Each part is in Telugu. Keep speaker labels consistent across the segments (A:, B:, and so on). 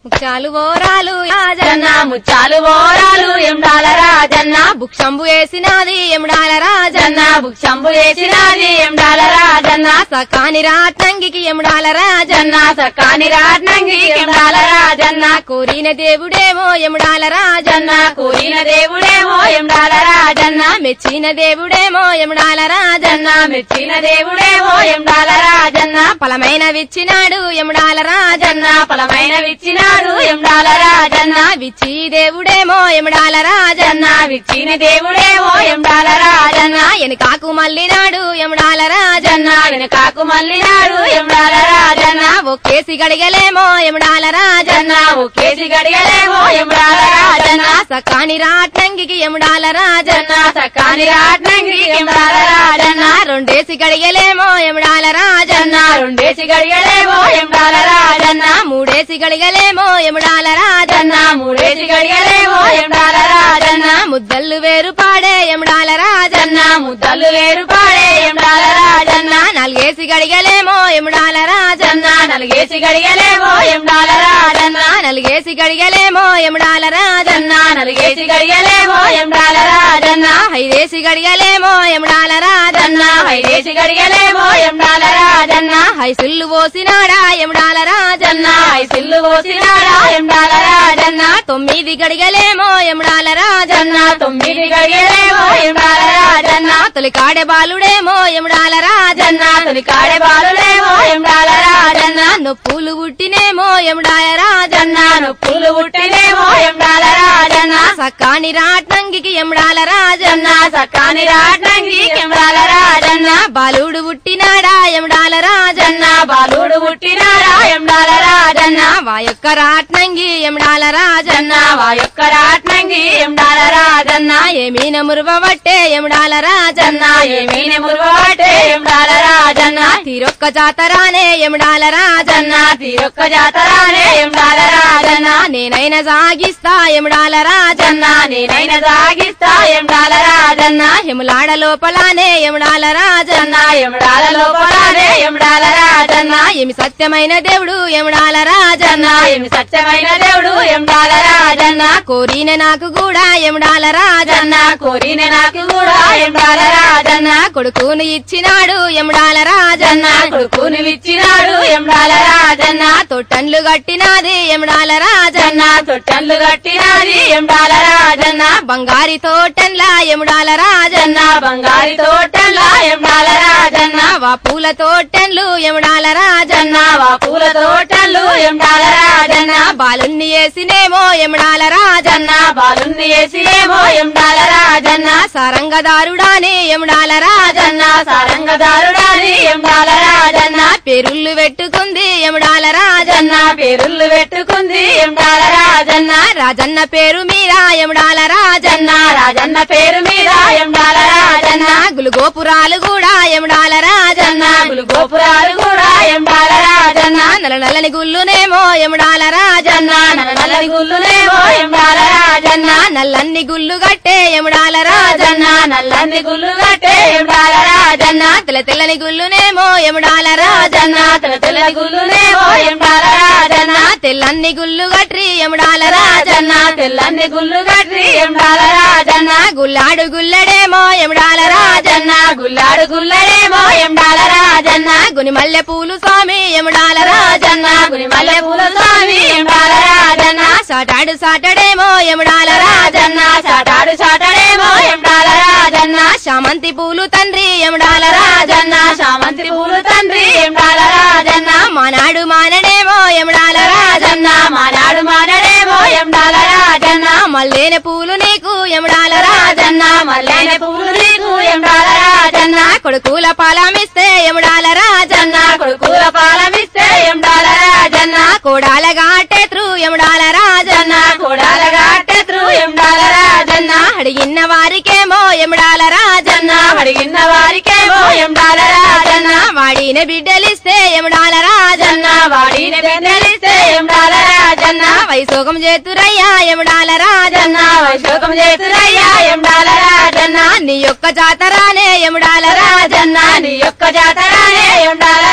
A: ముత్యాలు ఓరాలు
B: జన్న
A: రాజన్న
B: ముచ్చాలు ఓరాలు ఎండాల రాజన్న
A: బుక్షంబు వేసినది ఎముడాల రాజన్న
B: జన్న బుక్షంబు వేసినది ఎండాల రాజన్న
A: సకాని రాట్నంగికి ఎముడాల రాజన్న
B: జన్న సకాని రాట్నంగి ఎండాల రాజన్న
A: కోరిన దేవుడేమో ఎముడాల రాజన్న
B: జన్న కూరిన దేవుడేమో ఎండాల రాజన్న
A: మెచ్చిన దేవుడేమో ఎముడాల రాజన్న
B: జన్న మెచ్చిన దేవుడేమో ఎండాల రాజన్న
A: ఫలమైన విచ్చినాడు ఎముడాల రాజన్న
B: జన్న ఫలమైన విచ్చినాడు ఎండాల రాజన్న
A: విచ్చి దేవుడేమో ఎముడాల రాజన్న
B: జన్న విచ్చిన దేవుడేమో ఎండాల రాజన్న
A: ఎనకాకు మల్లినాడు ఎముడాల రాజన్న
B: జన్న వెనకాకు మల్లినాడు ఎండాల రాజన్న
A: ఒక్కేసి గడిగలేమో ఎముడాల రాజన్న
B: జన్న ఒకేసి గడియలేమో ఎండాల రాజన్న
A: సకాని రాట్నంగికి ఎముడాల రాజన్న
B: జన్న సకాని రాట్నంగి ఎండాల రాజన్న
A: రెండేసి గడిగలేమో ఎముడాల రాజన్న
B: జన్న రెండేసి గడియలేమో ఎండాల రాజన్న
A: మూడేసి గడిగలేమో ఎముడాల రాజన్న
B: జన్న మూడేసి గడియలేమో ఎండాల రాజన్న
A: ముద్దల్లు వేరు పాడే ఎముడాల రాజన్న
B: జన్న ముద్దలు వేరు పాడే ఎండాల రాజన్న
A: నాలుగేసి గడిగలేమో ఎముడాల రాజన్న
B: జన్న నలుగేసి గడియలేమో ఎండాల రాజన్న
A: నలుగేసి గడిగలేమో ఎముడాల రాజన్న
B: జన్న నలుగేసి గడియలేమో ఎండాల రాజన్న
A: ఐదేసి గడిగలేమో ఎముడాల రాజన్న
B: జన్న ఐదేసి గడియలేమో ఎండాల రాజన్న
A: హైసుల్లు పోసినాడా ఎముడాల రాజన్న
B: జన్న ఐసిల్లు పోసినాడా ఎండాల రాజన్న
A: తొమ్మిది గడిగలేమో ఎముడాల రాజన్న
B: జన్న తొమ్మిది గడియలేమో ఎండాల రాజన్న
A: తొలికాడే బాలుడేమో ఎముడాల రాజన్న
B: జన్న తొలి కాడే బాలులేమో ఎండాల రాజన్న
A: నొప్పులు పుట్టినేమో ఎముడాల రాజన్న
B: జన్న నొప్పులు పుట్టినేమో ఎండాల రాజన్న
A: సకాని రాట్నంగికి ఎముడాల రాజన్న
B: జన్న సకాని రాట్నంగి ఎండాల రాజన్న
A: బాలుడు పుట్టినాడా ఎముడాల రాజన్న
B: జన్న బాలుడు పుట్టినాడా ఎండాల రాజన్న
A: వా యొక్క రాట్నంగి ఎముడాల రాజన్న
B: జన్న వా యొక్క రాట్నంగి ఎండాల రాజన్న
A: ఏమీన మురువబట్టే ఎముడాల రాజన్న
B: జన్న ఏమీని మురువాటే ఎండాల రాజన్న
A: తీరొక్క జాతరానే ఎముడాల రాజన్న
B: జన్న తీరొక్క జాతరానే ఎండాల రాజన్న
A: నేనైనా సాగిస్తా ఎముడాల రాజన్న
B: జన్న నేనైన సాగిస్తా ఎండాల రాజన్న
A: ఎములాడ లోపలానే ఎముడాల రాజన్న
B: జన్న ఎముడాల లోపలనే ఎండాల రాజన్న
A: ఏమి సత్యమైన దేవుడు ఎముడాల రాజన్న
B: జన్న ఏమి సత్యమైన దేవుడు ఎండాల రాజన్న
A: కోరిన నాకు కూడా ఎముడాల రాజన్న
B: జన్న కోరిన నాకు కూడా ఎండాల రాజన్న
A: కొడుకును ఇచ్చినాడు ఎముడాల రాజన్న
B: జన్న కొడుకుని విచ్చినాడు ఎండాల రాజన్న
A: తొట్టన్లు కట్టినాది ఎముడాల రాజన్న
B: జన్న తొట్టన్లు కట్టినాది ఎండాల రాజన్న
A: బంగారి తోటన్ల ఎముడాల రాజన్న
B: జన్న బంగారి తోటల్లా ఎండాల రాజన్న
A: వా పూల తోటన్లు ఎముడాల రాజన్న
B: జన్న వా పూల తోటలు ఎండాల రాజన్న
A: బాలుణ్ణి వేసినేమో ఎముడాల రాజన్న
B: జన్న బాలుని వేసినేమో ఎండాల రాజన్న
A: సరంగదారుడాని ఎముడాల రాజన్న
B: జన్న సారంగదారుడాని ఎండాల రాజన్న
A: పెరుళ్ళు పెట్టుకుంది ఎముడాల రాజన్న
B: జన్న పేరుళ్ళు పెట్టుకుంది ఎండాల రాజన్న
A: రాజన్న పేరు మీద ఎముడాల రాజన్న
B: జన్న రాజన్న పేరు మీద ఎండాల రాజన్న
A: గులుగోపురాలు కూడా ఎముడాల రాజన్న
B: జన్న గులు గోపురాలు కూడా ఎండాల రాజన్న
A: నల్ల నల్లని గుల్లునేమో ఎముడాల రాజన్న
B: జన్న నల్లని గుల్లునేమో ఎండాల రాజన్న
A: నల్లన్ని గుల్లు గట్టే ఎముడాల రాజన్న
B: జన్న నల్లని గుల్లు కట్టే ఎండాల రాజన్న
A: తెల్ల తెల్లని గుల్లునేమో ఎముడాల రాజన్న
B: రాజన్న తెల్ల తెల్లని గుల్లునేమో ఎండాల రాజన్న
A: తెల్లన్ని గుల్లు గట్రి ఎముడాల రాజన్న
B: రాజన్న తెల్లని గుల్లు కట్టి ఎండాల రాజన్న
A: గుల్లాడు గుల్లడేమో ఎముడాల రాజన్న
B: రాజన్న గుల్లాడు గుల్లడేమో ఎండాల రాజన్న
A: గుని మల్లె పూలు స్వామి ఎముడాల రాజన్న
B: రాజన్న గుని మల్లె పూల స్వామి ఎండాల రాజన్న
A: సాటాడు సాటడేమో ఎముడాల
B: రాజన్న చాటాడు చాటడేమో ఎండాల రాజన్న
A: శామంతి పూలు తండ్రి ఎముడాల రాజన్న
B: రాజన్న శామంతి పూలు తండ్రి ఎండాల రాజన్న
A: మానాడు మానడేమో ఎముడాల రాజన్న
B: రాజన్న మానాడు మానడేమో ఎండాల రాజన్న
A: మల్లేన పూలు నీకు ఎముడాల రాజన్న
B: రాజన్న మల్లెన పూలు నీకు ఎండాల రాజన్న
A: కొడుకుల పాలమిస్తే ఎముడాల రాజన్న
B: రాజన్న కొడుకుల పాలమిస్తే ఎండాల రాజన్న
A: కోడాల గాటెత్రు ఎముడాల రాజన్న
B: రాజన్న కొడాల గాటెత్రు ఎండాల రాజన్న
A: అడిగిన వారికేమో ఎముడాల రాజన్న
B: రాజన్న అడిగిన వారికేమో ఎండాల రాజన్న
A: వాడిన బిడ్డలిస్తే ఎముడాల రాజన్న
B: రాజన్న వాడిని బెందలిస్తే ఎండాల రాజన్న
A: వైసోకం చేతురయ్యా ఎముడాల రాజన్న
B: రాజన్న వైశోకం చేతురయ్యా ఎండాల రాజన్న
A: నీ యొక్క జాతరానే ఎముడాల రాజన్న
B: రాజన్న నీ యొక్క జాతరానే ఎండాల రాజన్న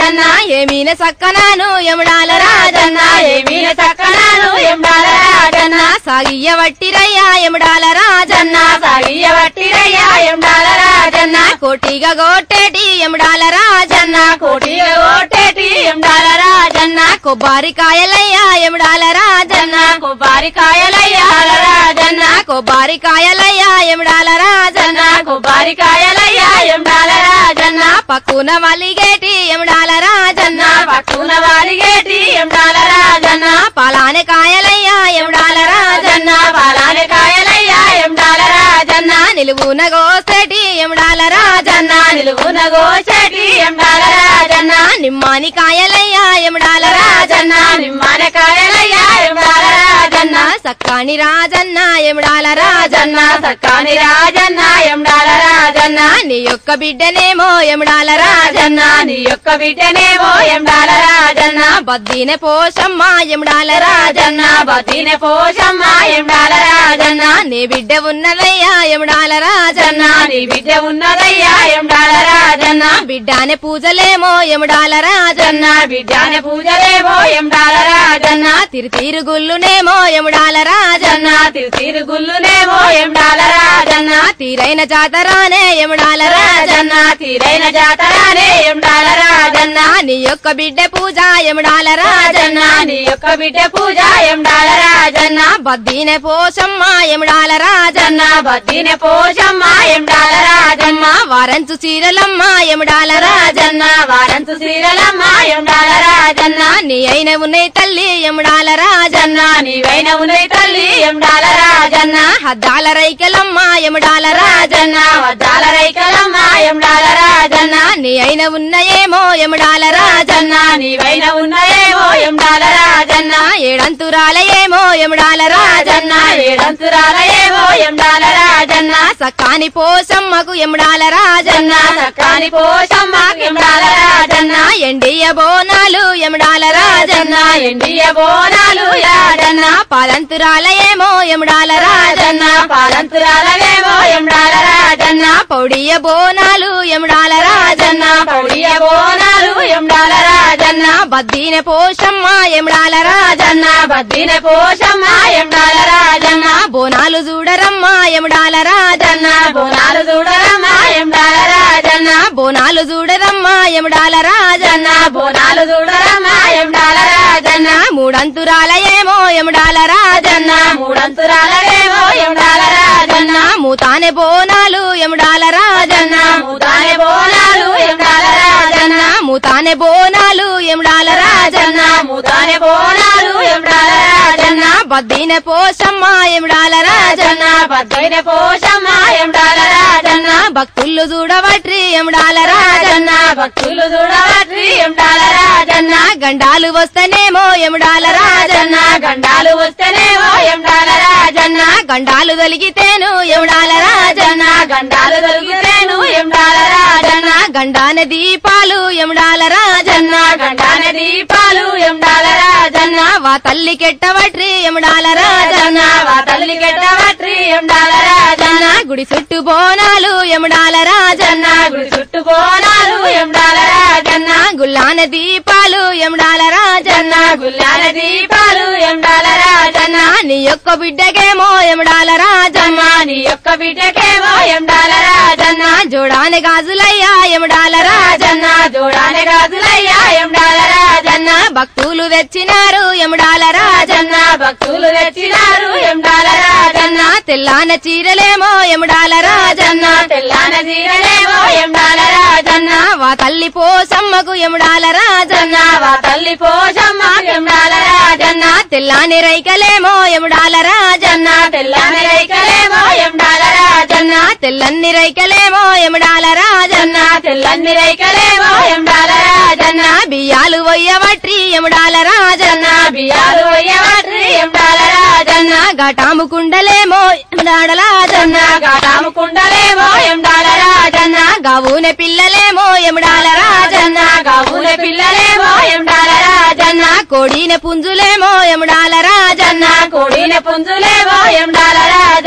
B: రాజన్న
A: ఏమీన సక్కనాను ఎముడాల
B: రాజన్న
A: రాజన్న
B: ఏమీన చక్కనాను ఎండాల రాజన్న
A: సాగియ్య వట్టిరయ్యా ఎముడాల రాజన్న
B: జన్న సాగియ వట్టిరయ్యా ఎండాల రాజన్న
A: కోటిగా గోట్టేటి ఎముడాల రాజన్న
B: జన్న కోటి ఓటేటి ఎండాల రాజన్న
A: కొబ్బరికాయలయ్యా ఎముడాల రాజన్న
B: జన్న కొబ్బరికాయలయ్యాల రాజన్న
A: కొబ్బరికాయలయ్యా ఎముడాల రాజన్న
B: జన్న కొబ్బరికాయలయ్యా ఎండాల రాజన్న
A: పక్కున వలిగేటి ఎముడాల రాజన్న
B: జన్న పట్టున వారిగేటి ఎండాల రాజన్న
A: పలాని కాయలయ్యా ఎముడాల రాజన్న
B: జన్న పాలాని కాయలయ్యా ఎండాల రాజన్న
A: నిలువున గోసేటి ఎముడాల రాజన్న
B: జన్న నిలువున గోచెటి ఎండాల రాజన్న
A: నిమ్మాని కాయలయ్యా ఎముడాల
B: రాజన్న
A: రాజన్న
B: నిమ్మాన కాయలయ్యా ఎండాల రాజన్న
A: సక్కాని రాజన్న ఎముడాల రాజన్న
B: రాజన్న సక్కాని రాజన్న ఎండాల రాజన్న
A: నీ యొక్క బిడ్డనేమో ఎముడాల రాజన్న
B: రాజన్న నీ యొక్క బిడ్డనేమో ఎండాల రాజన్న
A: బద్దీన పోషమ్మ ఎముడాల
B: రాజన్న
A: రాజన్న
B: బతిన పోషమ్మ ఎండాల రాజన్న
A: నీ బిడ్డ ఉన్నదయ్యా ఎముడాల రాజన్న
B: జన్న నీ బిడ్డ ఉన్నదయ్యా ఎండాల రాజన్న
A: బిడ్డానే పూజలేమో ఎముడాల రాజన్న
B: జన్న బిడ్డాన పూజలేమో ఎండాల రాజన్న
A: తిరు తిరు గుల్లునేమో ఎముడాల రాజన్న
B: జన్న తిరు గుల్లునేమో ఎండాల రాజన్న
A: తీరైన జాతరానే ఎముడాల రాజన్న
B: రాజన్న తీరైన జాతరానే ఎండాల రాజన్న
A: నీ యొక్క బిడ్డ పూజ ఎముడాల రాజన్న
B: రాజన్న నీ యొక్క బిడ్డ పూజ ఎండాల రాజన్న
A: బద్దీనే పోషమ్మ ఎముడాల రాజన్న
B: జన్న బతిన పోషమ్మ ఎండాల రాజన్న
A: వారంచు చీరలమ్మ ఎముడాల రాజన్న
B: రాజన్న వారంతు శ్రీరలమ్మ ఎండాల రాజన్న
A: నీ అయిన ఉన్నాయి తల్లి ఎముడాల రాజన్న
B: జన్న నీవైన ఉన్నై తల్లి ఎండాల రాజన్న
A: హద్దాల రైకలమ్మ ఎముడాల రాజన్న
B: రాజన్న వద్దాల రైకలమ్మ ఎండాల రాజన్న
A: నీ అయిన ఉన్నయేమో ఎముడాల రాజన్న
B: రాజన్న నీవైన ఉన్నయేమో ఎండాల రాజన్న
A: ఏడంతురాలయేమో ఎముడాల రాజన్న
B: రాజన్న ఏడంతురాలయేమో ఎండాల రాజన్న
A: సకాని పోసమ్మకు ఎముడాల రాజన్న
B: జన్న సకాని పోషమ్మ ఎండాల రాజన్న
A: ఎండియ బోనాలు ఎముడాల రాజన్న
B: జన్న ఎండియ బోనాలు రాజన్న
A: పాదంతురాలయేమో ఎముడాల రాజన్న
B: రాజన్న పాలంతురాలవేమో ఎండాల రాజన్న
A: పౌడియ బోనాలు ఎముడాల రాజన్న
B: రాజన్న పౌడియ బోనాలు ఎండాల రాజన్న
A: బద్దీన పోషమ్మ ఎముడాల రాజన్న
B: రాజన్న బద్దిన పోషమ్మ ఎండాల రాజన్న
A: బోనాలు చూడరమ్మ ఎముడాల రాజన్న
B: రాజన్న బోనాలు చూడరమ్మ ఎండాల రాజన్న
A: బోనాలు చూడరమ్మ ఎముడాల రాజన్న
B: జన్న బోనాలు చూడరమ్మ ఎండాల రాజన్న
A: మూడంతురాలయేమో ఎముడాల రాజన్న
B: జన్న మూడంతురాలవేమో ఎండాల రాజన్న
A: మూతానే బోనాలు ఎముడాల రాజన్న
B: జన్న మూతానే బోనాలు ఎండాల రాజన్న
A: మూతానే బోనాలు ఎముడాల రాజన్న
B: జన్న మూతానే బోనాలు ఎండాల రాజన్న
A: బద్దీన పోషమ్మ ఎముడాల రాజన్న
B: జన్న బద్దైన పోషమ్మ ఎండాల రాజన్న
A: భక్తులు చూడవట్రి ఎముడాల రాజన్న
B: రాజన్న భక్తులు చూడవట్రి ఎండాల రాజన్న
A: గండాలు వస్తేనేమో ఎముడాల రాజన్న
B: రాజన్న గండాలు వస్తేనేమో ఎండాల రాజన్న
A: గండాలు తొలిగితేను ఎముడాల రాజన్న
B: రాజన్న గండాలు దొరికితేను ఎండాల రాజన్న
A: గండాన దీపాలు ఎముడాల రాజన్న
B: జన్న గండాన దీపాలు ఎండాల రాజన్న
A: వా తల్లి కెట్టవట్రి ఎముడాల రాజన్న
B: రాజన్న వా తల్లి గెట్టవట్రి ఎండాల రాజన్న
A: గుడి చుట్టూ బోనాలు ఎముడాల రాజన్న
B: జన్న గుడి చుట్టూ బోనాలు ఎండాల రాజన్న
A: గుల్లాన దీపాలు ఎముడాల రాజన్న
B: జన్న గుల్లాల దీపాలు ఎండాల రాజన్న
A: నీ యొక్క బిడ్డకేమో ఎముడాల రాజన్న
B: జన్న నీ యొక్క బిడ్డకేమో ఎండాల రాజన్న
A: జోడాన గాజులయ్యా ఎముడాల రాజన్న
B: రాజన్న జోడానే గాజులయ్యా ఎండాల రాజన్న
A: భక్తులు తెచ్చినారు ఎముడాల రాజన్న
B: రాజన్న భక్తులు తెచ్చినారు ఎండాల రాజన్న
A: తెల్లాన చీరలేమో ఎముడాల రాజన్న
B: జన్న తెల్లాన జీరలేమో ఎండాల రాజన్న
A: వా తల్లి పోసమ్మకు ఎముడాల రాజన్న
B: జన్న వా తల్లి పోషమ్మ ఎండాల రాజన్న
A: తెల్లాని రైకలేమో ఎముడాల రాజన్న
B: జన్న తెల్లాని రైకలేమో ఎండాల రాజన్న
A: తెల్లన్ని రైకలేమో ఎముడాల రాజన్న
B: జన్న తెల్లన్ని రైకలేమో ఎండాల రాజన్న
A: బియ్యాలు వయ్యవట్రి ఎముడాల రాజన్న
B: జన్న బియ్యాలు వయ్యవట్రి ఎండాల రాజన్న
A: ఘటాము కుండలేమో ఎముడాల రాజన్న
B: జన్న గాటాము కుండలేమో ఎండాల రాజన్న
A: గవున పిల్లలేమో ఎముడాల రాజన్న
B: జన్న గవుల పిల్లలేమో ఎండాల రాజన్న
A: కోడిన పుంజులేమో ఎముడాల రాజన్న
B: జన్న కోడిన పుంజులేమో ఎండాల రాజన్న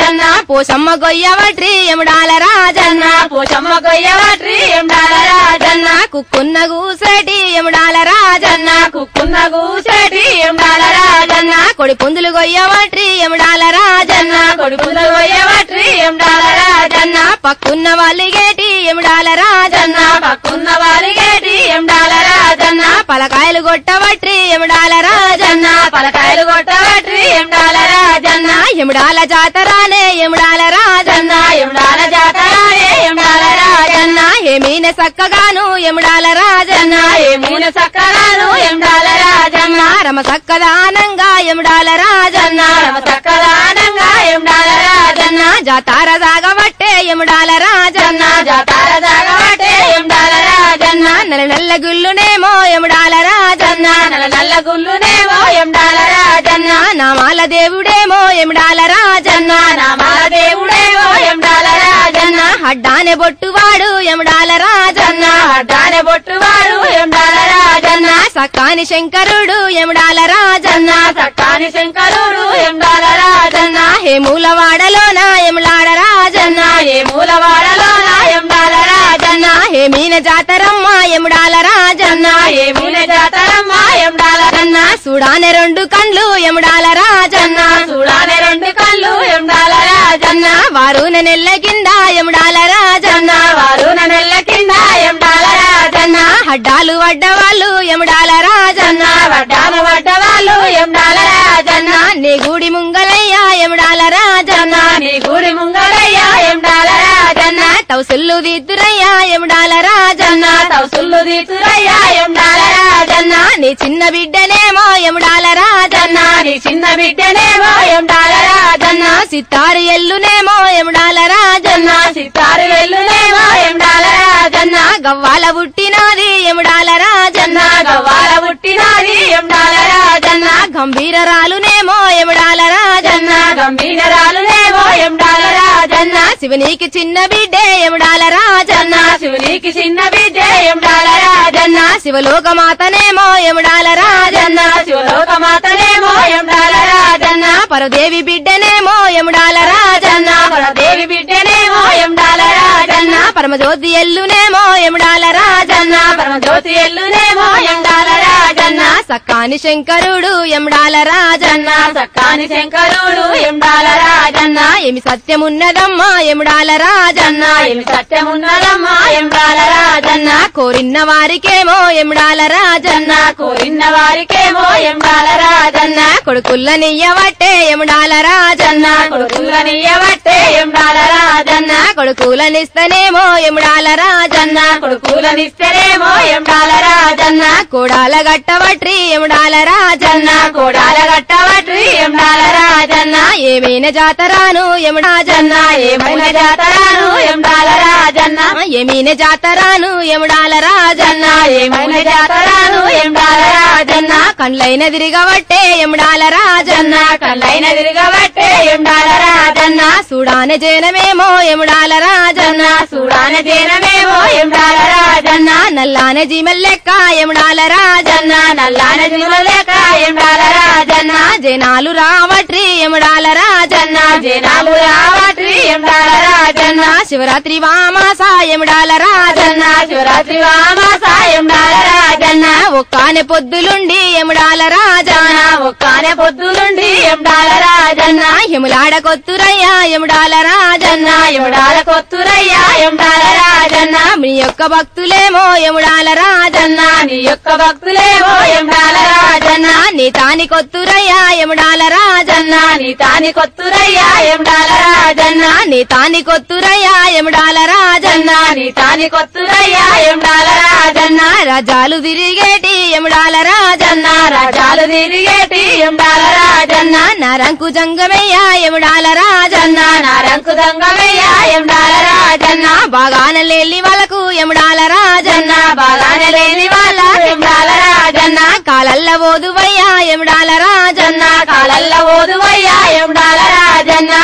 A: పోసమ్మ గొయ్యవట్రి ఎముడాల రాజన్న
B: పోషమ్మ గొయ్యవట్రి ఎండాల రాజన్న
A: కుక్కున్న గూసేటి ఎముడాల రాజన్న
B: కుక్కున్న గూసేటి ఎండాల రాజన్న
A: కొడి పుందులు గొయ్యవట్రి ఎముడాల రాజన్న
B: కొడుకున్న గొయ్యవట్రి ఎండాల రాజన్న
A: పక్కున్న వాళ్ళిగేటి ఎముడాల రాజన్న
B: పక్కున్న వారిగేటి ఎండాల రాజన్న
A: పలకాయలు గొట్టవట్రి ఎముడాల రాజన్న
B: పలకాయలు కొట్టవట్రి ఎండాల రాజన్న
A: ఎముడాల జాతరానే ఎముడాల రాజన్న
B: ఎండాల జాతరాలే ఎండాల రాజన్న
A: ఏమీన సక్కగాను ఎముడాల రాజన్న
B: ఏమీన సక్కగాను ఎండాల రాజన్న
A: రమ సక్కదానంగా ఎముడాల రాజన్న
B: రమ సక్కదానంగా ఎండాల రాజన్న
A: జాతార సాగబట్టే ఎముడాల రాజన్న
B: జాతార జాగబట్టే ఎండాల రాజన్న
A: నెల నెల్ల గుల్లునేమో ఎముడాల రాజన్న
B: నల్ల నల్ల గుల్లునేమో ఎండాల రాజన్న
A: నామాల దేవుడేమో ఎముడాల రాజన్న
B: నామాల దేవుడేమో ఎండాల రాజన్న
A: అడ్డానే బొట్టువాడు ఎముడాల రాజన్న
B: అడ్డానే బొట్టువాడు ఎండాల రాజన్న
A: సక్కాని శంకరుడు ఎముడాల రాజన్న
B: సక్కాని శంకరుడు ఎండాల రాజన్న
A: హేమూల వాడలోన ఎములాడ రాజన్న
B: ఏ మూలవాడలోన ఎండాల రాజన్న
A: హేమీన జాతరమ్మ ఎముడాల రాజన్న
B: ఏ మూల జాతరమ్మ ఎండాల
A: అన్న సుడానే రెండు కండ్లు ఎముడాల రాజన్న
B: చూడాలి రెండు కళ్ళు ఎండాల రాజన్న
A: వారు నెల్ల కింద ఎముడాల రాజన్న
B: వారు నెల్ల కింద ఎండాల రాజన్న
A: అడ్డాలు వడ్డవాళ్ళు ఎముడాల రాజన్న
B: వడ్డాన వడ్డవాళ్ళు ఎండాల రాజన్న
A: నీ గుడి ముంగలయ్య ఎముడాల రాజన్న
B: నీ గుడి ముంగలయ్య ఎండాల రాజన్న
A: తౌసుల్లు దిద్దురయ్య ఎముడాల రాజన్న
B: తౌసుల్లు తీతురయ్య ఎండాల రాజన్న
A: నీ చిన్న బిడ్డనేమో ఎముడాల రాజన్న
B: నీ చిన్న బిడ్డనేమో ఎండాల రాజన్న
A: సిత్తారు ఎల్లునేమో ఎముడాల రాజన్న
B: సితారు వెల్లునేమో ఎండాల రాజన్న
A: గవ్వాల పుట్టినాది ఎముడాల రాజన్న
B: గవ్వాల పుట్టినాది ఎండాల రాజన్న
A: గంభీరరాలునేమో ఎముడాల రాజన్న
B: గంభీరాలునేమో ఎండాల రాజన్న
A: శివునికి చిన్న బిడ్డే ఎముడాల రాజన్న
B: శివునికి చిన్న బిడ్డ ఎండాల రాజన్న
A: శివలోకమాతనేమో ఎముడాల రాజన్న
B: శివలోక మాతనేమో ఎండాల రాజన్న
A: పరదేవి బిడ్డనేమో ఎముడాల రాజన్న
B: దేవి బిడ్డనేమో ఎండాల రాజన్న
A: పరమజ్యోతి ఎల్లునేమో ఎముడాల రాజన్న
B: పరమజ్యోతి ఎల్లునేమో ఎండాల రాజన్న
A: సక్కాని శంకరుడు ఎముడాల రాజన్న
B: సక్కాని శంకరుడు ఎండాల రాజన్న
A: ఏమి సత్యమున్నదమ్మా ఎముడాల రాజన్న
B: ఏమి సత్యమున్నదమ్మా ఎండాల రాజన్న
A: కోరిన వారికేమో ఎముడాల రాజన్న
B: కోరిన వారికేమో ఎండాల రాజన్న
A: కొడుకుల్ల నియ్యవట్టే ఎముడాల రాజన్న
B: కొడుకులనియబట్టే ఎండాల రాజన్న
A: కొడుకులనిస్తనేమో ఎముడాల రాజన్న
B: కొడుకులనిస్తేనేమో ఎండాల రాజన్న
A: కోడాల గట్టవట్రి ఎముడాల రాజన్న
B: కోడాల గట్టవట్రి ఎండాల రాజన్న
A: ఏమైనా జాతరాను ఎముడాజన్న
B: ఏమైనా జాతరాను ఎండాల రాజన్న
A: ఏమైన జాతరాను ఎముడాల రాజన్న
B: ఏమైనా జాతరాను ఎండాల రాజన్న
A: కండ్లైన తిరిగవట్టే ఎముడాల రాజన్న
B: కళ్ళైన తిరగబట్టే ఎండాల రాజన్న
A: చూడాన జనమేమో ఎముడాల రాజన్న
B: చూడాన జనమేమో ఎండాల రాజన్న
A: నల్లాన జీమల్లెక్క ఎముడాల రాజన్న
B: నల్లాన జీవలేక ఎండాల రాజన్న
A: జనాలు రావట్రి ఎముడాల రాజన్న
B: జనాలు రావట్రి ఎండాల రాజన్న
A: శివరాత్రి వామాస ఎముడాల రాజన్న
B: శివరాత్రి వామాస ఎండాల రాజన్న
A: ఒక్కానే పొద్దులుండి ఎముడాల రాజన్న
B: ఒక్కానే పొద్దులుండి ఎండాల రాజన్న
A: ఎములాడ కొత్తురయ్య ఎముడాల రాజన్న
B: ఎండాల కొత్తురయ్య ఎండాల రాజన్న
A: మీ యొక్క భక్తులేమో ఎముడాల రాజన్న
B: నీ యొక్క భక్తులేమో ఎండాల రాజన్న
A: నీ తాని కొత్తురయ్య ఎముడాల రాజన్న
B: నీ తాని కొత్తురయ్య ఎండాల రాజన్న
A: నీ తాని కొత్తురయ్య ఎముడాల రాజన్న
B: నీ తాని కొత్తురయ్య ఎండాల రాజన్న
A: రజాలు తిరిగేటి ఎముడాల రాజన్న
B: రాజాలు తిరిగేటి ఎండాల రాజన్న
A: నరంకు జంగమయ్య ఎముడాల రాజన్న
B: నారంకు దంగమయ్య ఎండాల రాజన్న
A: బాగాన లేలి వాళ్ళకు ఎముడాల రాజన్న
B: బాగానే లేని వాళ్ళ ఎండాల రాజన్న
A: కాలల్ల ఓదువయ్య ఎముడాల రాజన్న
B: కాలల్ల ఓదువయ్య ఎండాల రాజన్న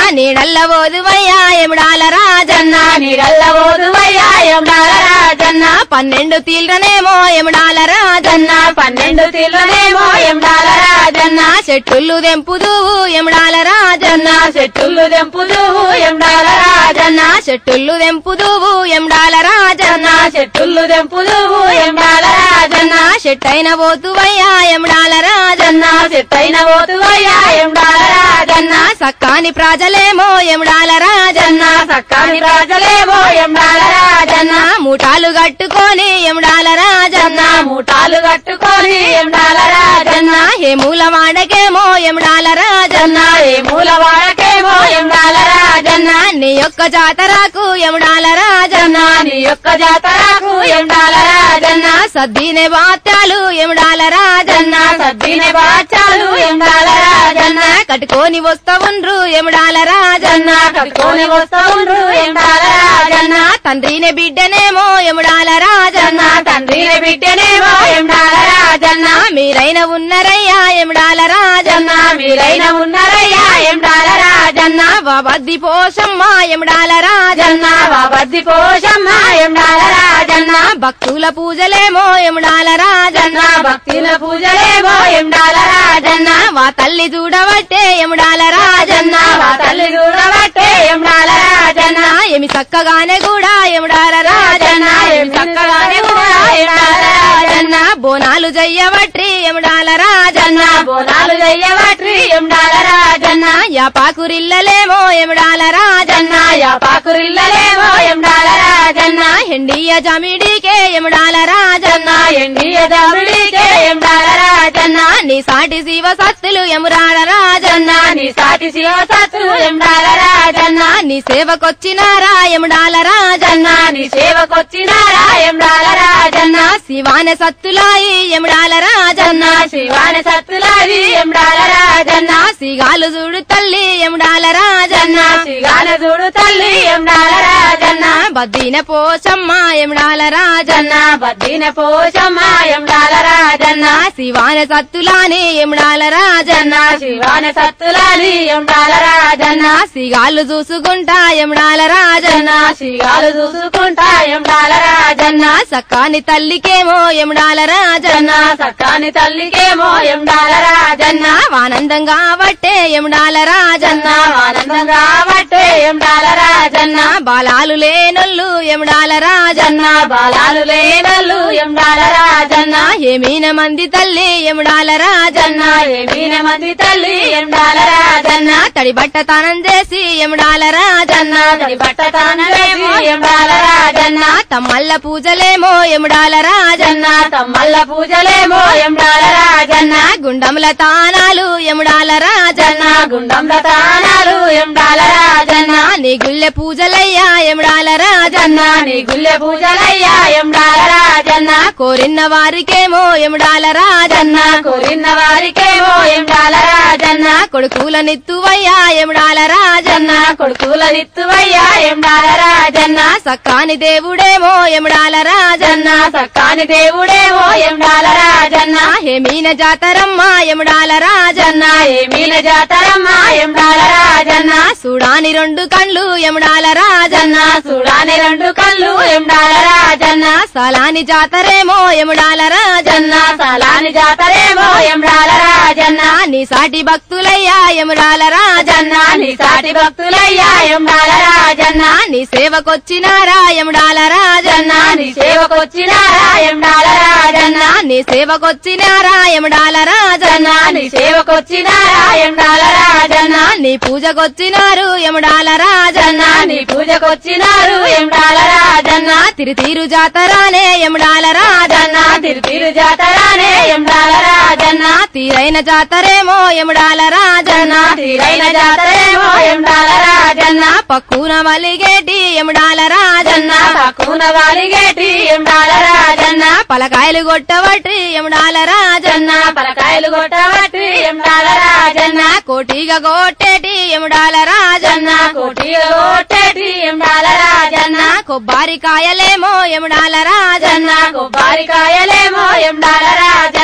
A: నీడల్ల పోదువయ్యా ఎముడాల రాజన్న
B: నీడల్ల ఓదువయ్యా ఎండాల రాజన్న
A: పన్నెండు తీల్రనేమో ఎముడాల రాజన్న
B: పన్నెండు తిల్లనేమో ఎండాల రాజన్న
A: చెట్టులు దెంపుదువు ఎముడాల రాజన్న
B: చెట్టులు దెంపుదు ఎండాల రాజన్న
A: చెట్టులు దెంపుదువు ఎముడాల రాజన్న
B: చెట్టులు దెంపుదు ఎండాల రాజన్న
A: చెట్టైన పోతువయ్యా ఎముడాల రాజన్న
B: చెట్టైన ఓతువయ్యా ఎండాల రాజన్న
A: సక్కాని ప్రజలేమో ఎముడాల రాజన్న
B: సక్కాని రాజలేమో ఎండాల రాజన్న
A: మూటాలు కట్టుకొని ఎముడాల రాజన్న
B: మూటాలు కట్టుకొని ఎండాల రాజన్న
A: ఏ మూల వాడకేమో ఎముడాల రాజన్న
B: ఏ మూల వాడకేమో ఎండాల రాజన్న
A: నీ యొక్క జాతరకు ఎముడాల రాజన్న
B: నీ యొక్క జాతరకు ఎండాల రాజన్న
A: సద్దీనే బాత్యాలు ఎముడాల రాజన్న
B: సద్దిన బాచాలు ఎండాల రాజన్న
A: కట్టుకొని వస్తవుండ్రు ఎముడాల రాజన్న
B: కట్టుకొని వస్తుండ్రు ఎండాల రాజన్న
A: తండ్రినే బిడ్డనేమో ఎముడాల రాజన్న
B: తండ్రిని బిడ్డనేమో ఎండాల రాజన్న
A: మీరైన ఉన్నరయ్యా ఎముడాల రాజన్న
B: మీరైన ఉన్నారయ్యా ఎండాల రాజన్న
A: బాబద్ది పోషమ్మ ఎముడాల రాజన్న
B: బాబద్ది పోషమ్మ ఎండాల రాజన్న
A: భక్తుల పూజలేమో ఎముడాల రాజన్న
B: భక్తుల పూజలేమో ఎండాల రాజన్న
A: వా తల్లి చూడబట్టే ఎముడాల రాజన్న
B: మా తల్లి చూడబట్టే ఎండాల రాజన్న
A: ఏమి చక్కగానే కూడా ఎముడాల రాజన్న
B: ఏం చక్కగానే కూడా ఎండాల రాజన్న
A: బోనాలు జయ్యబట్టి ఎముడాల రాజన్న
B: బోనాలు చెయ్యబట్టి ఎండాల రాజన్న
A: యాపాకురిల్లలేమో ఎముడాల రాజన్న
B: యాపాకురిల్లలేమో ఎండాల రాజన్న
A: హెండియ జమిడికే ఎముడాల రాజన్న
B: ఎండియ దామిడికే ఎండాల రాజన్న
A: నీ సాటి శివ సత్తులు ఎమురాల రాజన్న
B: నీ సాటి శివసత్తులు ఎండాల రాజన్న
A: నీ సేవకొచ్చినారా ఎముడాల రాజన్న
B: నీ సేవకొచ్చినారా ఎండాల రాజన్న
A: శివాన సత్తులాయి ఎముడాల రాజన్న
B: శివాని సత్తులాది ఎండాల రాజన్న
A: సిగాలు చూడు తల్లి ఎముడాల రాజన్న
B: శిగాల చూడు తల్లి ఎండాల రాజన్న
A: బద్దిన పోచమ్మ ఎముడాల రాజన్న
B: బద్దిన పోషమ్మ ఎండాల రాజన్న
A: శివాన సత్తులాని ఎముడాల రాజన్న
B: శివాని సత్తులాది ఎండాల రాజన్న
A: సిగాలు చూసుకుంటా ఎముడాల రాజన్న
B: శిగాలు చూసుకుంటా ఎండాల రాజన్న
A: సక్కాని తల్లికేమో ఎముడాల రాజన్న
B: సక్కాని తల్లికేమో ఎండాల రాజన్న
A: ఆనందంగా బట్టే ఎముడాల రాజన్న
B: ఆనందం కాబట్టే ఎండాల రాజన్న
A: బాలాలు లేనొల్లు ఎముడాల రాజన్న
B: బాలాలు లేనల్లు ఎండాల రాజన్న
A: ఏమీన మంది తల్లి ఎముడాల రాజన్న
B: ఏమీన మంది తల్లి ఎండాల రాజన్న
A: తడి బట్ట తానం చేసి ఎముడాల రాజన్న
B: తడి బట్ట తానలేమో ఎండాల రాజన్న
A: తమ్మల్ల పూజలేమో ఎముడాల రాజన్న
B: తమ్మల్ల పూజలేమో ఎండాల రాజన్న
A: గుండముల తానాలు ఎముడాల రాజన్న
B: గుండంల తానాలు ఎండాల రాజన్న
A: నీ గుళ్ళె పూజలయ్యా ఎముడాల రాజన్న
B: నీ గుల్లె పూజలయ్యా ఎండాల రాజన్న
A: కోరిన వారికేమో ఎముడాల రాజన్న
B: కోరిన వారికేమో ఎండాల రాజన్న
A: కొడుకుల నిత్తువయ్యా ఎముడాల రాజన్న
B: కొడుకుల నిత్తువయ్యా ఎండాల రాజన్న
A: సక్కాని దేవుడేమో ఎముడాల రాజన్న
B: సక్కాని దేవుడేమో ఎండాల రాజన్న
A: హేమీన జాతరమ్మ ఎముడాల రాజన్న
B: ఏమీన జాతరమ్మ ఎండాల రాజన్న
A: సుడాని రెండు కండ్లు ఎముడాల రాజన్న
B: చూడాని రెండు కళ్ళు ఎండాల రాజన్న
A: సలాని జాతరేమో ఎముడాల రాజన్న
B: సలాని జాతరేమో ఎండాల రాజన్న
A: నీ సాటి భక్తులయ్యా ఎముడాల రాజన్న
B: నీ సాటి భక్తులయ్యా ఎండాల రాజన్న
A: నీ సేవకొచ్చినారా ఎముడాల రాజన్న
B: నీ సేవకొచ్చినారా ఎండాల రాజన్న
A: నీ సేవకొచ్చినారా ఎముడాల రాజన్న
B: నీ సేవకొచ్చినారా ఎండాల రాజన్న
A: నీ పూజకొచ్చినారు ఎముడాల రాజన్న
B: నీ పూజకొచ్చినారు ఎండాల రాజన్న
A: తిరుతీరు జాతరానే ఎముడాల రాజన్న
B: తిరుతిరు జాతరానే ఎండాల రాజన్న
A: తీరైన జాతరేమో ఎముడాల రాజన్న
B: తీరైన జాతరేమో ఎండాల రాజన్న
A: పక్కున మలిగేటి ఎముడాల రాజన్న
B: పక్కున వాలిగేటి ఎండాల రాజన్న
A: పలకాయలు కొట్టవట్టి ఎముడాల రాజన్న
B: పలకాయలు కొట్టబట్టి ఎండాల రాజన్న
A: కోటిగా కొట్టేటి ఎముడాల రాజన్న
B: కోటి కొట్టేటి ఎండాల రాజన్న
A: కొబ్బరికాయలేమో ఎముడాల రాజన్న
B: కొబ్బరికాయలేమో ఎండాల రాజన్న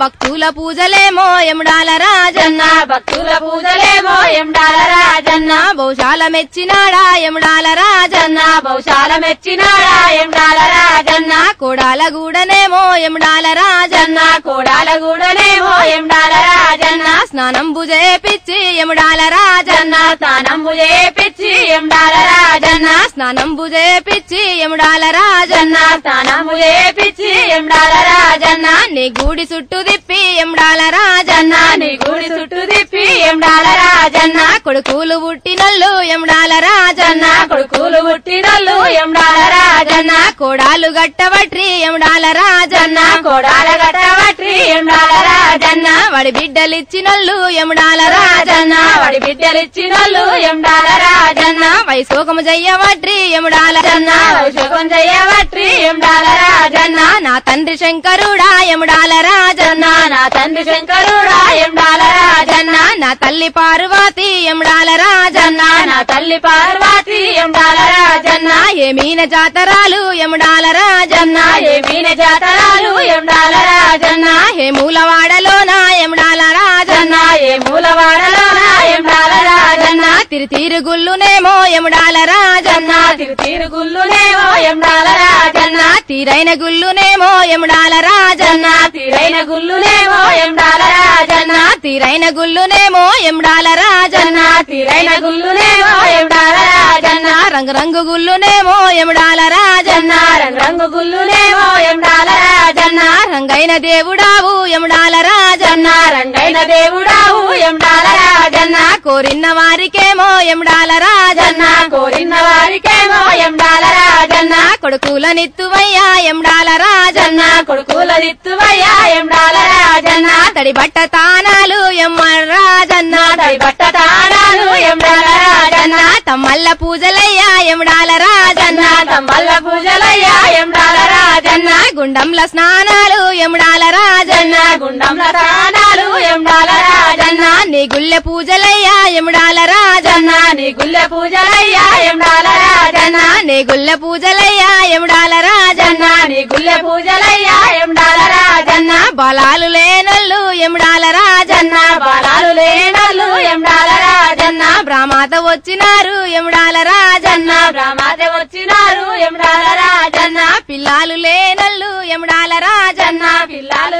A: భక్తుల పూజలేమో ఎముడాల రాజన్న
B: జన్న భక్తుల పూజలేమో ఎండాల రాజన్న
A: బహుశాల మెచ్చినాడా ఎముడాల రాజన్న
B: జన్న బహుశాల మెచ్చినాడా ఎండాల రాజన్న
A: కోడాల గూడనేమో ఎముడాల రాజన్న
B: జన్న కోడాల గూడనేమో ఎండాల రాజన్న
A: స్నానం చేపిచ్చి ఎముడాల రాజన్న
B: జన్న తానంబు చేపిచ్చి ఎండాల రాజన్న
A: స్నానం చేపిచ్చి ఎముడాల రాజన్న
B: జన్న తానంబు చేపిచ్చి ఎండాల రాజన్న
A: నీ గూడి చుట్టూ తిప్పి ఎముడాల రాజన్న
B: జన్న నీ గుడి చుట్టూ తిప్పి ఎండాల రాజన్న
A: కొడుకులు పుట్టినల్లు ఎముడాల రాజన్న
B: జన్న కొడుకులు పుట్టినల్లు ఎండాల రాజన్న
A: కోడాలు గట్టవట్రి ఎముడాల రాజన్న
B: జన్న కోడాల గట్టవట్రి ఎండాల రాజన్న
A: వాడి బిడ్డలిచ్చినల్లు ఎముడాల రాజన్న
B: రాజన్న వాడి బిడ్డలిచ్చినోళ్ళు ఎండాల రాజన్న
A: వైశోకము జయ్యవట్రి ఎముడాల
B: జన్న వైశోకం చెయ్యవట్రి ఎండాల రాజన్న
A: నా తండ్రి శంకరుడా ఎముడాల రాజన్న
B: జన్న నా తండ్రి శంకరుడా ఎండాల రాజన్న
A: నా తల్లి పార్వతి ఎముడాల రాజన్న
B: జన్న నా తల్లి పార్వతి ఎండాల రాజన్న
A: ఏమీన జాతరాలు ఎముడాల రాజన్న
B: జన్న ఏమీన జాతరాలు ఎండాల రాజన్న
A: హేమూలవాడలోన ఎముడాల రాజన్న
B: జన్న ఏ మూలవాడలోన ఎండాల రాజన్న
A: తిరుతీరు గుల్లునేమో ఎముడాల రాజన్న
B: జన్న తిరు తిరుగుల్లునేమో ఎండాల రాజన్న
A: తీరైన గుల్లునేమో ఎముడాల రాజన్న
B: జన్న తీరైన గుల్లునేమో ఎండాల రాజన్న
A: తీరైన గుల్లునేమో ఎముడాల రాజన్న
B: జన్న తీరైన గుల్లునేమో ఎండాల రాజన్న
A: రంగురంగు గుల్లునేమో ఎముడాల రాజన్న
B: జన్న రంగు గుల్లునేమో ఎండాల రాజన్న
A: రంగైన దేవుడావు ఎముడాల రాజన్న
B: జన్న రంగైన దేవుడావు ఎండాల రాజన్న
A: కోరిన వారికేమో ఎముడాల రాజన్న
B: జన్న కోరిన వారికేమో ఎండాల రాజన్న
A: కొడుకుల నిత్తువయ్యా ఎముడాల రాజన్న
B: జన్న కొడుకుల దిత్తువయ్యా ఎండాల రాజన్న
A: తడి బట్ట తానాలు ఎమ్మర్ రాజన్న
B: తడి బట్ట తాడాలు ఎండాల రాజన్న
A: తమ్మల్ల పూజలయ్యా ఎముడాల రాజన్న
B: జన్న తమ్మల్ల పూజలయ్యా ఎండాల రాజన్న
A: గుండంల స్నానాలు ఎముడాల రాజన్న
B: జన్న గుండంల తాడాలు ఎండాల రాజన్న
A: నీ గుళ్ళె పూజలయ్యా ఎముడాల రాజన్న
B: జన్న నీ గుల్లె పూజలయ్యా ఎండాల రాజన్న
A: నీ గుళ్ళె పూజలయ్యా ఎముడాల రాజన్న
B: జన్న నీ గుల్లె పూజలయ్యా ఎండాల రాజన్న
A: బలాలు లేనల్లు ఎముడాల రాజన్న
B: జన్న బాలాలు లేనల్లు ఎండాల రాజన్న
A: బ్రాహ్మాత వచ్చినారు ఎముడాల రాజన్న
B: జన్న బ్రహ్మాత వచ్చినారు ఎండాల రాజన్న
A: పిల్లాలు లేనల్లు ఎముడాల రాజన్న
B: జన్న పిల్లల